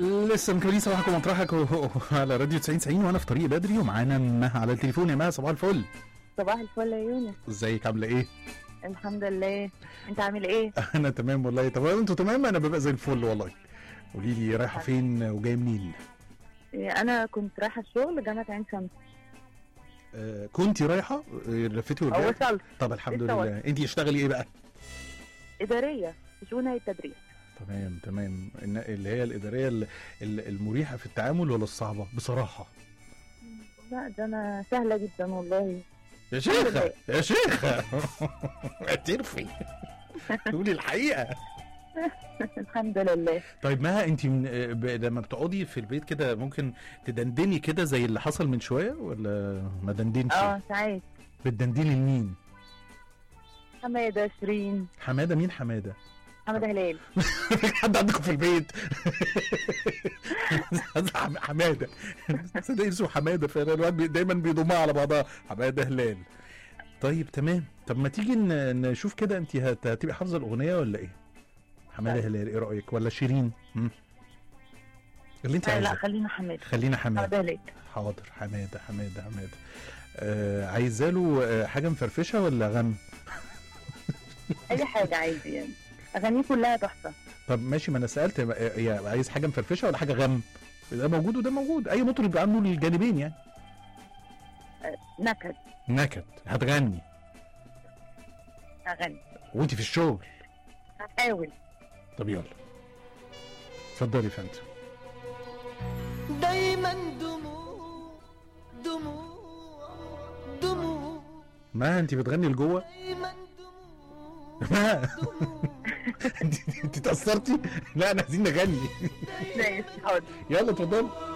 لسه مكملين صباحكم ومطرحك و- على راديو 90 90 وانا في طريق بدري ومعانا مها على التليفون يا مها صباح الفل صباح الفل يا يونس ازيك عامله ايه؟ الحمد لله انت عامل ايه انا تمام والله طب انتوا تمام انا ببقى زي الفل والله قولي لي رايحه فين وجايه منين؟ إيه، انا كنت رايحه الشغل جامعه عين شمس آه كنتي رايحه آه، لفتي او ورجعتي وصلت طب الحمد لسه لله انت اشتغلي ايه بقى؟ اداريه في شؤون هيئه التدريس تمام تمام إن- اللي هي الاداريه ال- ال- المريحه في التعامل ولا الصعبه بصراحه لا ده انا سهله جدا والله يا شيخه يا شيخه اعترفي قولي الحقيقه الحمد لله طيب مها انت من آه، ب... لما بتقعدي في البيت كده ممكن تدندني كده زي اللي حصل من شويه ولا ما دندنش اه ساعات بتدندني لمين حماده شيرين حماده مين حماده حماده هلال حد عندكم في البيت حم- حماده صدق اسمه حماده فعلا الواحد بي- دايما بيضمها على بعضها حماده هلال طيب تمام طب ما تيجي ن- نشوف كده انت هت- هتبقي حافظه الاغنيه ولا ايه حماده طيب. هلال ايه رايك ولا شيرين مم. اللي انت آه لا عايزاه خلينا حماده خلينا حماده حماده هلال حاضر حماده حماده حماده آه عايزه له آه حاجه مفرفشه ولا غم اي حاجه عادي يعني اغانيه كلها تحفه طب ماشي ما انا سالت آه، يا عايز حاجه مفرفشه ولا حاجه غم ده موجود وده موجود اي مطرب عنده الجانبين يعني نكد نكد هتغني اغاني وانت في الشغل هحاول طب يلا اتفضلي يا فندم دايما دموع دموع دموع ما انت بتغني لجوه دايما دموع ما دموع انت انت اتاثرتي لا انا عايزين نغني ماشي حاضر يلا اتفضلي